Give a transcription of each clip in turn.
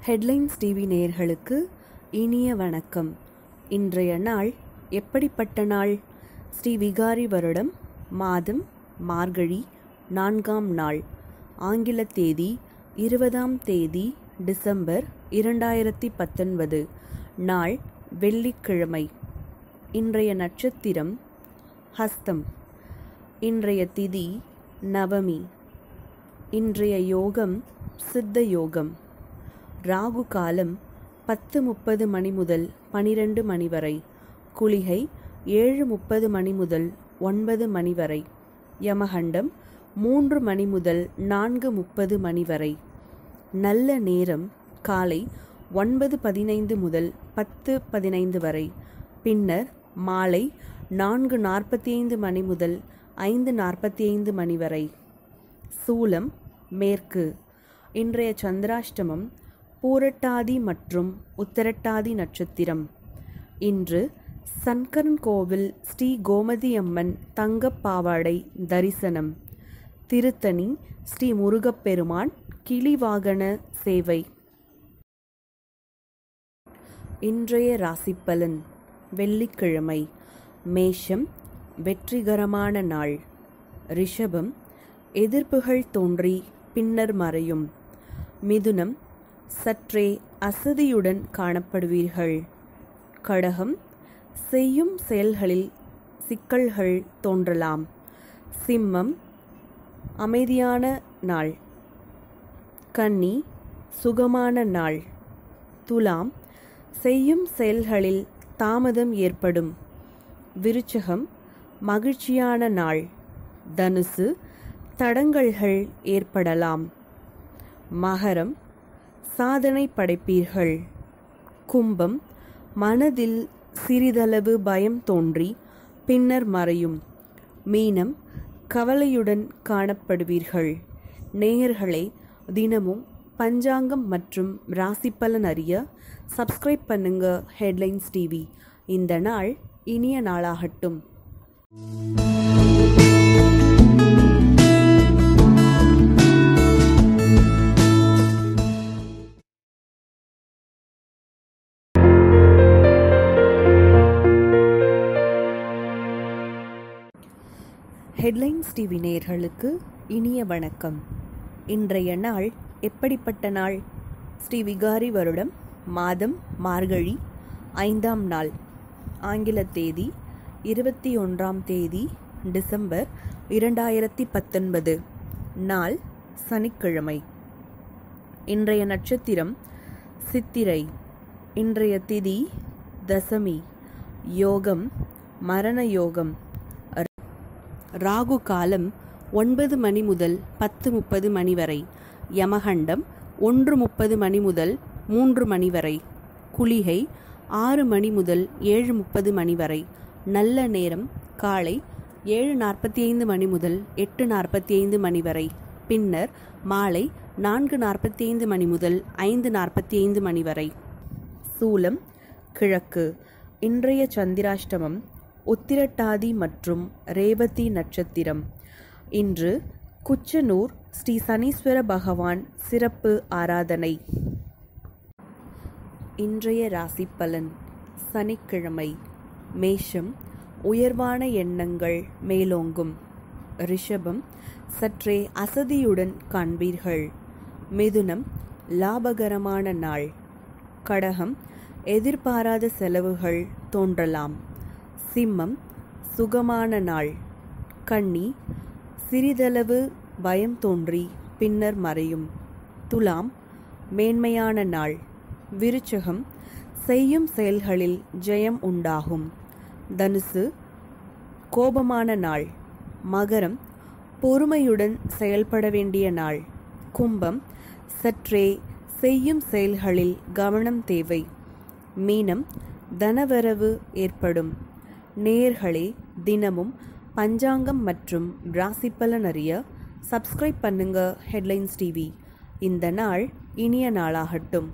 headlines TV நேயர்களுக்கு இனிய வணக்கம் இன்றைய நாள் எப்படிப்பட்ட நாள் ஸ்ரீ விகாரி வருடம் மாதம் மார்கழி நான்காம் நாள் ஆங்கில தேதி இருபதாம் தேதி டிசம்பர் இரண்டாயிரத்தி பத்தொன்பது நாள் வெள்ளிக்கிழமை இன்றைய நட்சத்திரம் ஹஸ்தம் இன்றைய திதி நவமி இன்றைய யோகம் சித்த யோகம் ராகு காலம் பத்து முப்பது மணி முதல் பனிரெண்டு மணி வரை குளிகை ஏழு முப்பது மணி முதல் ஒன்பது மணி வரை யமகண்டம் மூன்று மணி முதல் நான்கு முப்பது மணி வரை நல்ல நேரம் காலை ஒன்பது பதினைந்து முதல் பத்து பதினைந்து வரை பின்னர் மாலை நான்கு நாற்பத்தி ஐந்து மணி முதல் ஐந்து நாற்பத்தி ஐந்து மணி வரை சூலம் மேற்கு இன்றைய சந்திராஷ்டமம் பூரட்டாதி மற்றும் உத்தரட்டாதி நட்சத்திரம் இன்று சன்கரன் கோவில் ஸ்ரீ கோமதி அம்மன் தங்கப் பாவாடை தரிசனம் திருத்தணி ஸ்ரீ முருகப்பெருமான் கிளிவாகன சேவை இன்றைய ராசிப்பலன் வெள்ளிக்கிழமை மேஷம் வெற்றிகரமான நாள் ரிஷபம் எதிர்ப்புகள் தோன்றி பின்னர் மறையும் மிதுனம் சற்றே அசதியுடன் காணப்படுவீர்கள் கடகம் செய்யும் செயல்களில் சிக்கல்கள் தோன்றலாம் சிம்மம் அமைதியான நாள் கன்னி சுகமான நாள் துலாம் செய்யும் செயல்களில் தாமதம் ஏற்படும் விருச்சகம் மகிழ்ச்சியான நாள் தனுசு தடங்கல்கள் ஏற்படலாம் மகரம் சாதனை படைப்பீர்கள் கும்பம் மனதில் சிறிதளவு பயம் தோன்றி பின்னர் மறையும் மீனம் கவலையுடன் காணப்படுவீர்கள் நேயர்களே தினமும் பஞ்சாங்கம் மற்றும் ராசிப்பலன் அறிய சப்ஸ்கிரைப் பண்ணுங்க ஹெட்லைன்ஸ் டிவி இந்த நாள் இனிய நாளாகட்டும் ஹெட்லைன்ஸ் டிவி நேயர்களுக்கு இனிய வணக்கம் இன்றைய நாள் எப்படிப்பட்ட நாள் ஸ்ரீ விகாரி வருடம் மாதம் மார்கழி ஐந்தாம் நாள் ஆங்கில தேதி இருபத்தி ஒன்றாம் தேதி டிசம்பர் இரண்டாயிரத்தி பத்தொன்பது நாள் சனிக்கிழமை இன்றைய நட்சத்திரம் சித்திரை இன்றைய திதி தசமி யோகம் மரண யோகம் ராகு காலம் ஒன்பது மணி முதல் பத்து முப்பது மணி வரை யமகண்டம் ஒன்று முப்பது மணி முதல் மூன்று மணி வரை குளிகை ஆறு மணி முதல் ஏழு முப்பது மணி வரை நல்ல நேரம் காலை ஏழு நாற்பத்தி ஐந்து மணி முதல் எட்டு நாற்பத்தி ஐந்து மணி வரை பின்னர் மாலை நான்கு நாற்பத்தி ஐந்து மணி முதல் ஐந்து நாற்பத்தி ஐந்து மணி வரை சூலம் கிழக்கு இன்றைய சந்திராஷ்டமம் உத்திரட்டாதி மற்றும் ரேவதி நட்சத்திரம் இன்று குச்சனூர் ஸ்ரீ சனீஸ்வர பகவான் சிறப்பு ஆராதனை இன்றைய ராசி பலன் சனிக்கிழமை மேஷம் உயர்வான எண்ணங்கள் மேலோங்கும் ரிஷபம் சற்றே அசதியுடன் காண்பீர்கள் மிதுனம் லாபகரமான நாள் கடகம் எதிர்பாராத செலவுகள் தோன்றலாம் சிம்மம் சுகமான நாள் கன்னி சிறிதளவு பயம் தோன்றி பின்னர் மறையும் துலாம் மேன்மையான நாள் விருச்சகம் செய்யும் செயல்களில் ஜெயம் உண்டாகும் தனுசு கோபமான நாள் மகரம் பொறுமையுடன் செயல்பட வேண்டிய நாள் கும்பம் சற்றே செய்யும் செயல்களில் கவனம் தேவை மீனம் தனவரவு ஏற்படும் நேயர்களே தினமும் பஞ்சாங்கம் மற்றும் ராசிப்பலன் அறிய சப்ஸ்கிரைப் பண்ணுங்க ஹெட்லைன்ஸ் டிவி இந்த நாள் இனிய நாளாகட்டும்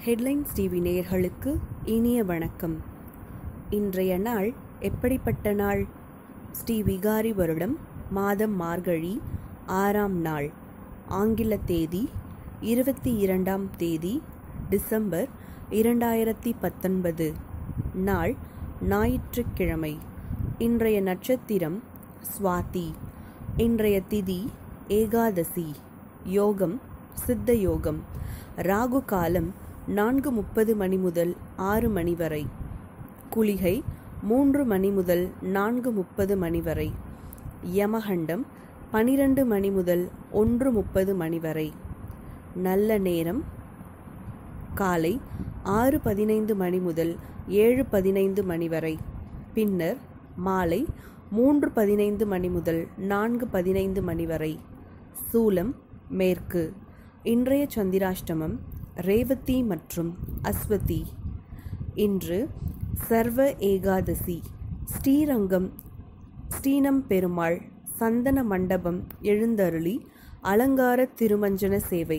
ஹெட்லைன்ஸ் டிவி நேயர்களுக்கு இனிய வணக்கம் இன்றைய நாள் எப்படிப்பட்ட நாள் ஸ்ரீ விகாரி வருடம் மாதம் மார்கழி ஆறாம் நாள் ஆங்கில தேதி இருபத்தி இரண்டாம் தேதி டிசம்பர் இரண்டாயிரத்தி பத்தொன்பது நாள் ஞாயிற்றுக்கிழமை இன்றைய நட்சத்திரம் சுவாதி இன்றைய திதி ஏகாதசி யோகம் சித்த யோகம் ராகு காலம் நான்கு முப்பது மணி முதல் ஆறு மணி வரை குளிகை மூன்று மணி முதல் நான்கு முப்பது மணி வரை யமகண்டம் பனிரெண்டு மணி முதல் ஒன்று முப்பது மணி வரை நல்ல நேரம் காலை ஆறு பதினைந்து மணி முதல் ஏழு பதினைந்து மணி வரை பின்னர் மாலை மூன்று பதினைந்து மணி முதல் நான்கு பதினைந்து மணி வரை சூலம் மேற்கு இன்றைய சந்திராஷ்டமம் ரேவதி மற்றும் அஸ்வதி இன்று சர்வ ஏகாதசி ஸ்ரீரங்கம் ஸ்ரீனம் பெருமாள் சந்தன மண்டபம் எழுந்தருளி அலங்கார திருமஞ்சன சேவை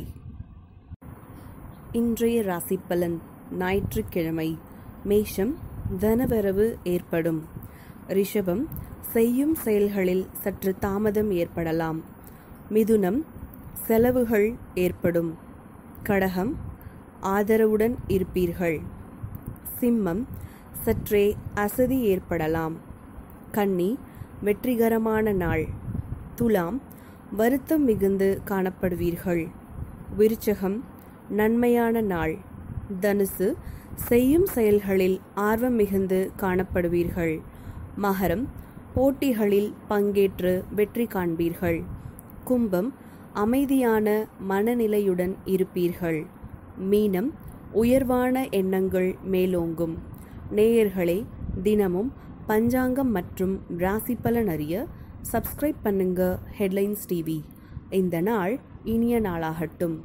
இன்றைய ராசிப்பலன் ஞாயிற்றுக்கிழமை மேஷம் தனவரவு ஏற்படும் ரிஷபம் செய்யும் செயல்களில் சற்று தாமதம் ஏற்படலாம் மிதுனம் செலவுகள் ஏற்படும் கடகம் ஆதரவுடன் இருப்பீர்கள் சிம்மம் சற்றே அசதி ஏற்படலாம் கன்னி வெற்றிகரமான நாள் துலாம் வருத்தம் மிகுந்து காணப்படுவீர்கள் விருச்சகம் நன்மையான நாள் தனுசு செய்யும் செயல்களில் ஆர்வம் மிகுந்து காணப்படுவீர்கள் மகரம் போட்டிகளில் பங்கேற்று வெற்றி காண்பீர்கள் கும்பம் அமைதியான மனநிலையுடன் இருப்பீர்கள் மீனம் உயர்வான எண்ணங்கள் மேலோங்கும் நேயர்களே தினமும் பஞ்சாங்கம் மற்றும் ராசி பலன் அறிய சப்ஸ்கிரைப் பண்ணுங்க ஹெட்லைன்ஸ் டிவி இந்த நாள் இனிய நாளாகட்டும்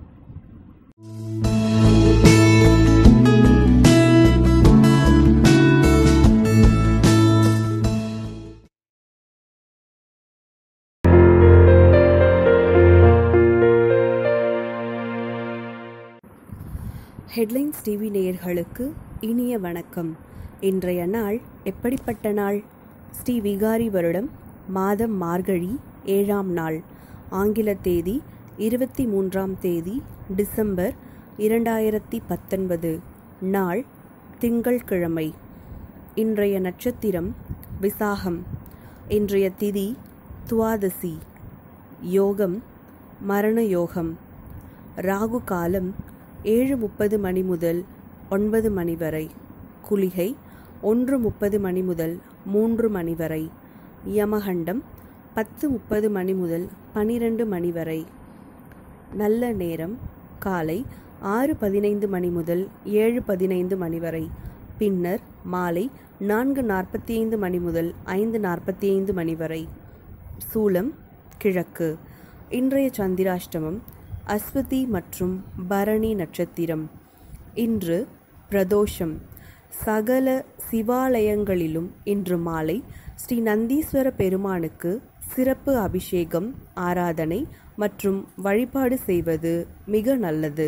ஹெட்லைன்ஸ் டிவி நேயர்களுக்கு இனிய வணக்கம் இன்றைய நாள் எப்படிப்பட்ட நாள் ஸ்ரீ விகாரி வருடம் மாதம் மார்கழி ஏழாம் நாள் ஆங்கில தேதி இருபத்தி மூன்றாம் தேதி டிசம்பர் இரண்டாயிரத்தி பத்தொன்பது நாள் திங்கள்கிழமை இன்றைய நட்சத்திரம் விசாகம் இன்றைய திதி துவாதசி யோகம் மரண யோகம் ராகு காலம் ஏழு முப்பது மணி முதல் ஒன்பது மணி வரை குளிகை ஒன்று முப்பது மணி முதல் மூன்று மணி வரை யமகண்டம் பத்து முப்பது மணி முதல் பனிரெண்டு மணி வரை நல்ல நேரம் காலை ஆறு பதினைந்து மணி முதல் ஏழு பதினைந்து மணி வரை பின்னர் மாலை நான்கு நாற்பத்தி ஐந்து மணி முதல் ஐந்து நாற்பத்தி ஐந்து மணி வரை சூலம் கிழக்கு இன்றைய சந்திராஷ்டமம் அஸ்வதி மற்றும் பரணி நட்சத்திரம் இன்று பிரதோஷம் சகல சிவாலயங்களிலும் இன்று மாலை ஸ்ரீ நந்தீஸ்வர பெருமானுக்கு சிறப்பு அபிஷேகம் ஆராதனை மற்றும் வழிபாடு செய்வது மிக நல்லது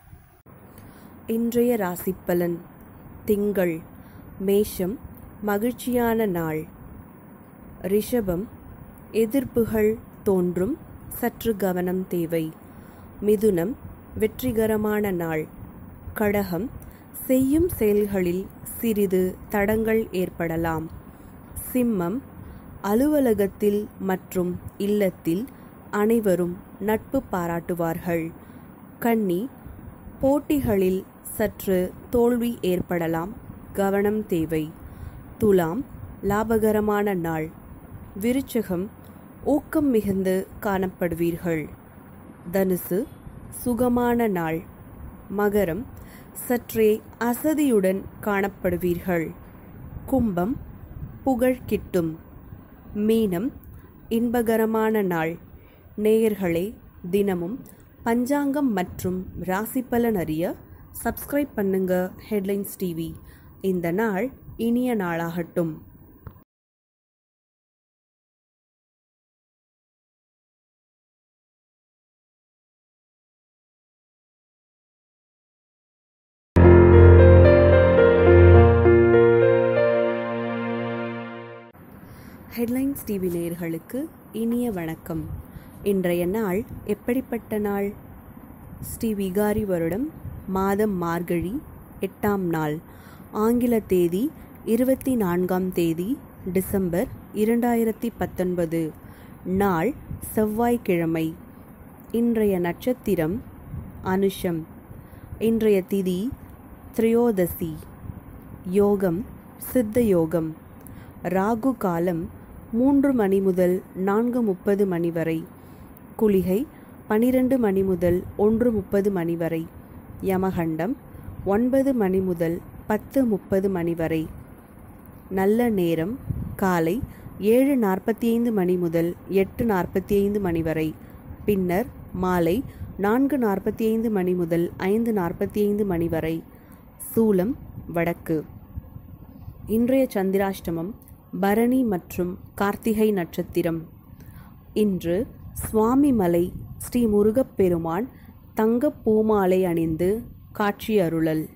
இன்றைய ராசிப்பலன் திங்கள் மேஷம் மகிழ்ச்சியான நாள் ரிஷபம் எதிர்ப்புகள் தோன்றும் சற்று கவனம் தேவை மிதுனம் வெற்றிகரமான நாள் கடகம் செய்யும் செயல்களில் சிறிது தடங்கள் ஏற்படலாம் சிம்மம் அலுவலகத்தில் மற்றும் இல்லத்தில் அனைவரும் நட்பு பாராட்டுவார்கள் கன்னி போட்டிகளில் சற்று தோல்வி ஏற்படலாம் கவனம் தேவை துலாம் லாபகரமான நாள் விருச்சகம் ஊக்கம் மிகுந்து காணப்படுவீர்கள் தனுசு சுகமான நாள் மகரம் சற்றே அசதியுடன் காணப்படுவீர்கள் கும்பம் புகழ் கிட்டும் மீனம் இன்பகரமான நாள் நேயர்களே தினமும் பஞ்சாங்கம் மற்றும் ராசிப்பலன் அறிய சப்ஸ்கிரைப் பண்ணுங்க ஹெட்லைன்ஸ் டிவி இந்த நாள் இனிய நாளாகட்டும் ஹெட்லைன்ஸ் டிவி நேயர்களுக்கு இனிய வணக்கம் இன்றைய நாள் எப்படிப்பட்ட நாள் ஸ்ரீ விகாரி வருடம் மாதம் மார்கழி எட்டாம் நாள் ஆங்கில தேதி இருபத்தி நான்காம் தேதி டிசம்பர் இரண்டாயிரத்தி பத்தொன்பது நாள் செவ்வாய்க்கிழமை இன்றைய நட்சத்திரம் அனுஷம் இன்றைய திதி திரையோதசி யோகம் சித்த யோகம் ராகு காலம் மூன்று மணி முதல் நான்கு முப்பது மணி வரை குளிகை பனிரெண்டு மணி முதல் ஒன்று முப்பது மணி வரை யமகண்டம் ஒன்பது மணி முதல் பத்து முப்பது மணி வரை நல்ல நேரம் காலை ஏழு நாற்பத்தி ஐந்து மணி முதல் எட்டு நாற்பத்தி ஐந்து மணி வரை பின்னர் மாலை நான்கு நாற்பத்தி ஐந்து மணி முதல் ஐந்து நாற்பத்தி ஐந்து மணி வரை சூலம் வடக்கு இன்றைய சந்திராஷ்டமம் பரணி மற்றும் கார்த்திகை நட்சத்திரம் இன்று சுவாமிமலை ஸ்ரீ முருகப்பெருமான் தங்கப் பூமாலை அணிந்து காட்சி அருளல்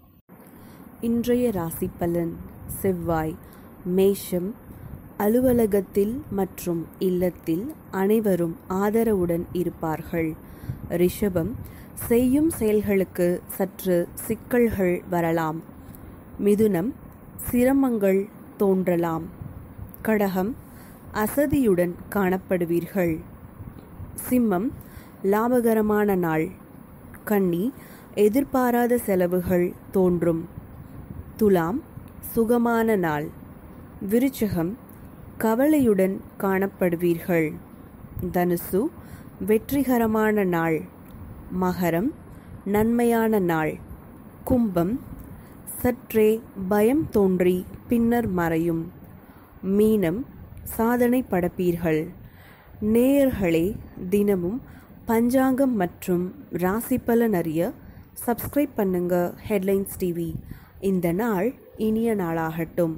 இன்றைய ராசி பலன் செவ்வாய் மேஷம் அலுவலகத்தில் மற்றும் இல்லத்தில் அனைவரும் ஆதரவுடன் இருப்பார்கள் ரிஷபம் செய்யும் செயல்களுக்கு சற்று சிக்கல்கள் வரலாம் மிதுனம் சிரமங்கள் தோன்றலாம் கடகம் அசதியுடன் காணப்படுவீர்கள் சிம்மம் லாபகரமான நாள் கன்னி எதிர்பாராத செலவுகள் தோன்றும் துலாம் சுகமான நாள் விருச்சகம் கவலையுடன் காணப்படுவீர்கள் தனுசு வெற்றிகரமான நாள் மகரம் நன்மையான நாள் கும்பம் சற்றே பயம் தோன்றி பின்னர் மறையும் மீனம் சாதனை படப்பீர்கள் நேயர்களே தினமும் பஞ்சாங்கம் மற்றும் ராசி பலன் அறிய சப்ஸ்கிரைப் பண்ணுங்க ஹெட்லைன்ஸ் டிவி இந்த நாள் இனிய நாளாகட்டும்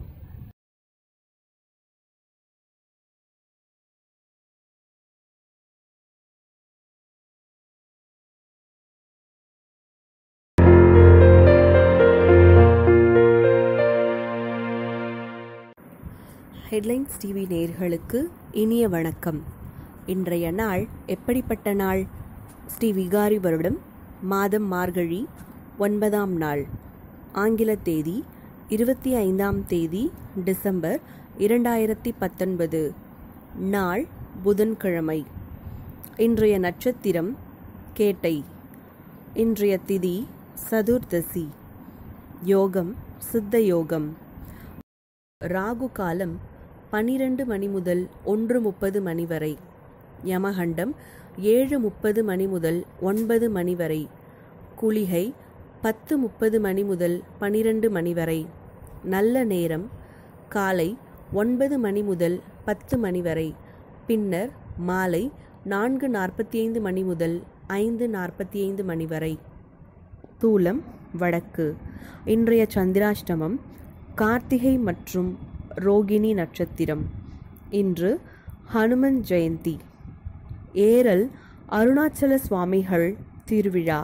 ஹெட்லைன்ஸ் டிவி நேயர்களுக்கு இனிய வணக்கம் இன்றைய நாள் எப்படிப்பட்ட நாள் ஸ்ரீ விகாரி வருடம் மாதம் மார்கழி ஒன்பதாம் நாள் ஆங்கில தேதி இருபத்தி ஐந்தாம் தேதி டிசம்பர் இரண்டாயிரத்தி பத்தொன்பது நாள் புதன்கிழமை இன்றைய நட்சத்திரம் கேட்டை இன்றைய திதி சதுர்தசி யோகம் சித்த யோகம் ராகு காலம் பனிரெண்டு மணி முதல் ஒன்று முப்பது மணி வரை யமகண்டம் ஏழு முப்பது மணி முதல் ஒன்பது மணி வரை குளிகை பத்து முப்பது மணி முதல் பனிரெண்டு மணி வரை நல்ல நேரம் காலை ஒன்பது மணி முதல் பத்து மணி வரை பின்னர் மாலை நான்கு நாற்பத்தி ஐந்து மணி முதல் ஐந்து நாற்பத்தி ஐந்து மணி வரை தூலம் வடக்கு இன்றைய சந்திராஷ்டமம் கார்த்திகை மற்றும் ரோகிணி நட்சத்திரம் இன்று ஹனுமன் ஜெயந்தி ஏரல் அருணாச்சல சுவாமிகள் திருவிழா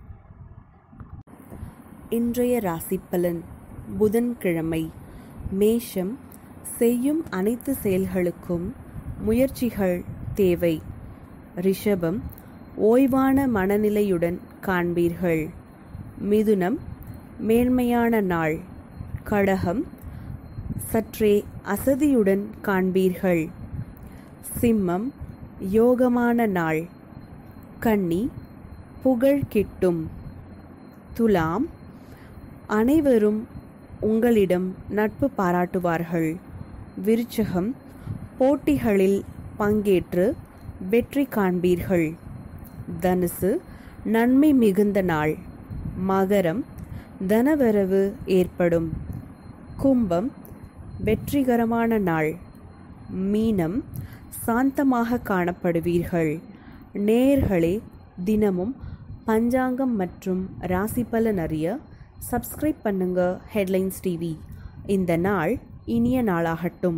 இன்றைய ராசி பலன் புதன்கிழமை மேஷம் செய்யும் அனைத்து செயல்களுக்கும் முயற்சிகள் தேவை ரிஷபம் ஓய்வான மனநிலையுடன் காண்பீர்கள் மிதுனம் மேன்மையான நாள் கடகம் சற்றே அசதியுடன் காண்பீர்கள் சிம்மம் யோகமான நாள் கன்னி புகழ் கிட்டும் துலாம் அனைவரும் உங்களிடம் நட்பு பாராட்டுவார்கள் விருச்சகம் போட்டிகளில் பங்கேற்று வெற்றி காண்பீர்கள் தனுசு நன்மை மிகுந்த நாள் மகரம் தனவரவு ஏற்படும் கும்பம் வெற்றிகரமான நாள் மீனம் சாந்தமாக காணப்படுவீர்கள் நேர்களே தினமும் பஞ்சாங்கம் மற்றும் ராசி பலன் அறிய சப்ஸ்கிரைப் பண்ணுங்க ஹெட்லைன்ஸ் டிவி இந்த நாள் இனிய நாளாகட்டும்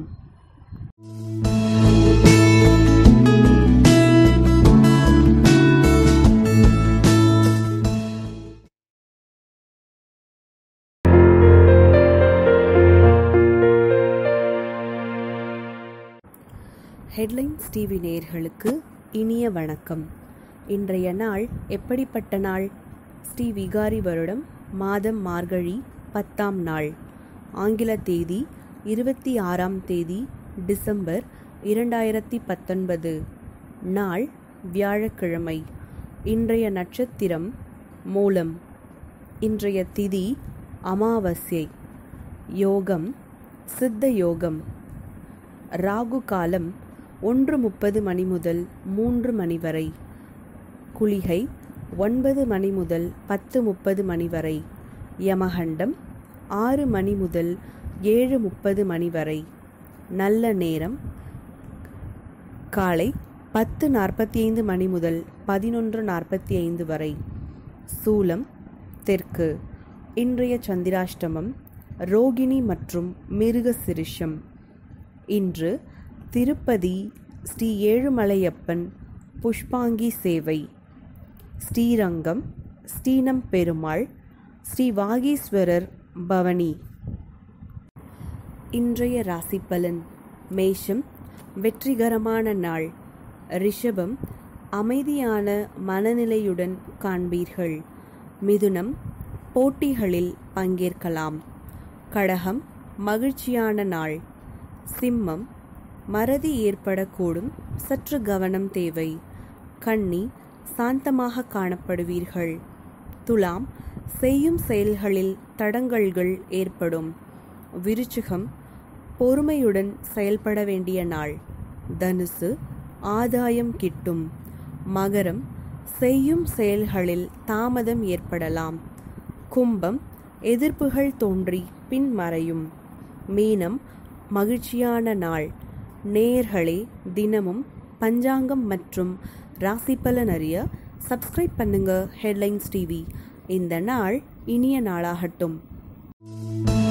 ஹெட்லைன்ஸ் டிவி நேயர்களுக்கு இனிய வணக்கம் இன்றைய நாள் எப்படிப்பட்ட நாள் ஸ்ரீ விகாரி வருடம் மாதம் மார்கழி பத்தாம் நாள் ஆங்கில தேதி இருபத்தி ஆறாம் தேதி டிசம்பர் இரண்டாயிரத்தி பத்தொன்பது நாள் வியாழக்கிழமை இன்றைய நட்சத்திரம் மூலம் இன்றைய திதி அமாவாஸ்யை யோகம் சித்த யோகம் ராகு காலம் ஒன்று முப்பது மணி முதல் மூன்று மணி வரை குளிகை ஒன்பது மணி முதல் பத்து முப்பது மணி வரை யமகண்டம் ஆறு மணி முதல் ஏழு முப்பது மணி வரை நல்ல நேரம் காலை பத்து நாற்பத்தி ஐந்து மணி முதல் பதினொன்று நாற்பத்தி ஐந்து வரை சூலம் தெற்கு இன்றைய சந்திராஷ்டமம் ரோகிணி மற்றும் மிருக சிரிஷம் இன்று திருப்பதி ஸ்ரீ ஏழுமலையப்பன் புஷ்பாங்கி சேவை ஸ்ரீரங்கம் ஸ்ரீனம் பெருமாள் ஸ்ரீ வாகீஸ்வரர் பவனி இன்றைய ராசி பலன் மேஷம் வெற்றிகரமான நாள் ரிஷபம் அமைதியான மனநிலையுடன் காண்பீர்கள் மிதுனம் போட்டிகளில் பங்கேற்கலாம் கடகம் மகிழ்ச்சியான நாள் சிம்மம் மறதி ஏற்படக்கூடும் சற்று கவனம் தேவை கன்னி சாந்தமாக காணப்படுவீர்கள் துலாம் செய்யும் செயல்களில் தடங்கல்கள் ஏற்படும் விருச்சிகம் பொறுமையுடன் செயல்பட வேண்டிய நாள் தனுசு ஆதாயம் கிட்டும் மகரம் செய்யும் செயல்களில் தாமதம் ஏற்படலாம் கும்பம் எதிர்ப்புகள் தோன்றி பின் மறையும் மீனம் மகிழ்ச்சியான நாள் நேயர்களே தினமும் பஞ்சாங்கம் மற்றும் ராசி பலன் அறிய சப்ஸ்கிரைப் பண்ணுங்க ஹெட்லைன்ஸ் டிவி இந்த நாள் இனிய நாளாகட்டும்